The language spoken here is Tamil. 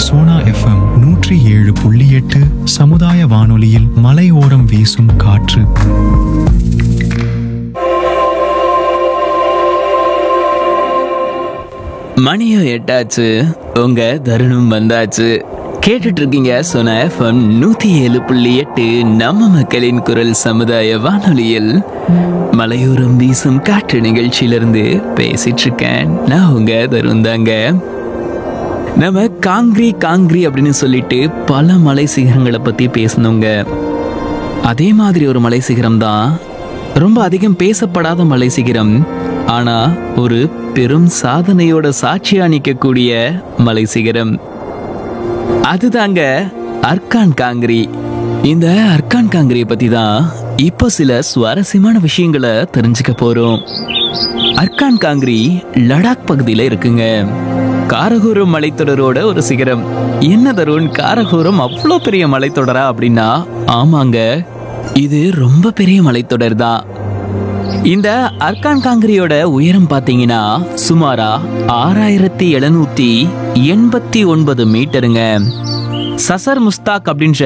சோனா எஃப்எம் நூற்றி ஏழு புள்ளி எட்டு சமுதாய வானொலியில் மலையோரம் வீசும் காற்று மணியும் எட்டாச்சு உங்க தருணம் வந்தாச்சு கேட்டுட்டு இருக்கீங்க சொன்ன எஃப்எம் நூத்தி ஏழு புள்ளி எட்டு நம்ம மக்களின் குரல் சமுதாய வானொலியில் மலையோரம் வீசும் காற்று நிகழ்ச்சியிலிருந்து பேசிட்டு இருக்கேன் நான் உங்க தருண் தாங்க நம்ம காங்கிரி காங்கிரி அப்படின்னு சொல்லிட்டு பல மலை சிகரங்களை பத்தி பேசணுங்க அதே மாதிரி ஒரு மலை சிகரம் தான் ரொம்ப அதிகம் பேசப்படாத மலை சிகரம் ஆனா ஒரு பெரும் சாதனையோட சாட்சியா நிற்கக்கூடிய மலை சிகரம் அதுதாங்க அர்கான் காங்கிரி இந்த அர்கான் காங்கிரியை பத்தி தான் இப்போ சில சுவாரஸ்யமான விஷயங்களை தெரிஞ்சுக்க போறோம் அர்கான் காங்கிரி லடாக் பகுதியில் இருக்குங்க காரகோரம் மலைத்தொடரோட ஒரு சிகரம் என்ன தருண் காரகோரம் அவ்வளோ பெரிய மலைத்தொடரா அப்படின்னா ஆமாங்க இது ரொம்ப பெரிய மலைத்தொடர் தான் இந்த அர்கான் காங்கிரியோட உயரம் பார்த்தீங்கன்னா சுமாரா ஆறாயிரத்தி எழுநூத்தி எண்பத்தி ஒன்பது மீட்டருங்க சசர் முஸ்தாக் அப்படின்ற